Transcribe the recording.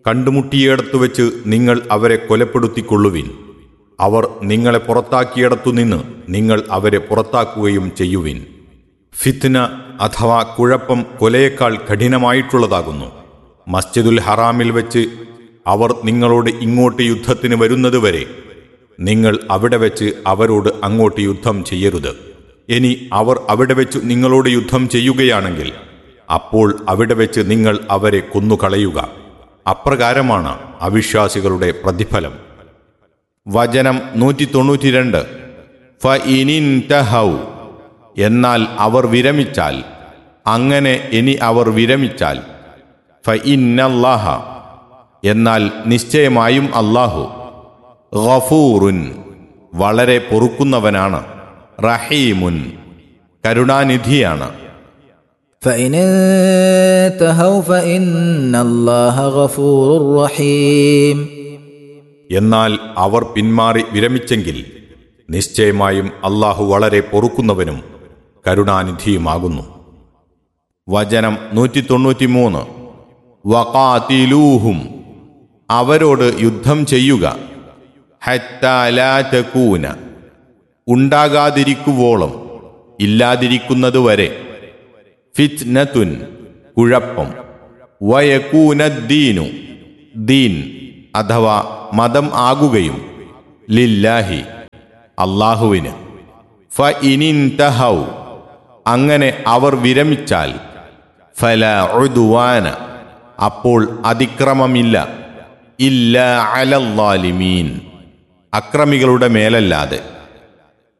കണ്ടുമുട്ടിയിടത്തു വെച്ച് നിങ്ങൾ അവരെ കൊലപ്പെടുത്തിക്കൊള്ളുവിൻ അവർ നിങ്ങളെ പുറത്താക്കിയിടത്തുനിന്ന് നിങ്ങൾ അവരെ പുറത്താക്കുകയും ചെയ്യുവിൻ ഫിത്ന അഥവാ കുഴപ്പം കൊലയേക്കാൾ കഠിനമായിട്ടുള്ളതാകുന്നു മസ്ജിദുൽ ഹറാമിൽ വെച്ച് അവർ നിങ്ങളോട് ഇങ്ങോട്ട് യുദ്ധത്തിന് വരുന്നതുവരെ നിങ്ങൾ അവിടെ വെച്ച് അവരോട് അങ്ങോട്ട് യുദ്ധം ചെയ്യരുത് ഇനി അവർ അവിടെ വെച്ച് നിങ്ങളോട് യുദ്ധം ചെയ്യുകയാണെങ്കിൽ അപ്പോൾ അവിടെ വെച്ച് നിങ്ങൾ അവരെ കൊന്നുകളയുക അപ്രകാരമാണ് അവിശ്വാസികളുടെ പ്രതിഫലം വചനം നൂറ്റി തൊണ്ണൂറ്റിരണ്ട് ഫ ഇനിൻ തഹൗ എന്നാൽ അവർ വിരമിച്ചാൽ അങ്ങനെ ഇനി അവർ വിരമിച്ചാൽ ഫ ഇന്നല്ലാഹ എന്നാൽ നിശ്ചയമായും അല്ലാഹു ഗഫൂറുൻ വളരെ പൊറുക്കുന്നവനാണ് റഹീമുൻ കരുണാനിധിയാണ് فإن انتهوا فإن الله غفور رحيم എന്നാൽ അവർ പിന്മാറി വിരമിച്ചെങ്കിൽ നിശ്ചയമായും അള്ളാഹു വളരെ പൊറുക്കുന്നവനും കരുണാനിധിയുമാകുന്നു വചനം നൂറ്റി തൊണ്ണൂറ്റിമൂന്ന് വകാതിലൂഹും അവരോട് യുദ്ധം ചെയ്യുക ഹറ്റാലാതകൂന ഉണ്ടാകാതിരിക്കുവോളം ഇല്ലാതിരിക്കുന്നതുവരെ ഫിത്നത്തുൻ കുഴപ്പം വയക്കൂനദ്ദീനു ദീൻ അഥവാ മതം ആകുകയും ലില്ലാഹി അള്ളാഹുവിന് ഫ ഇനിൻ തഹൗ അങ്ങനെ അവർ വിരമിച്ചാൽ ഫല ഉദ്വാന അപ്പോൾ അതിക്രമമില്ല ഇല്ല അലല്ലാലിമീൻ അക്രമികളുടെ മേലല്ലാതെ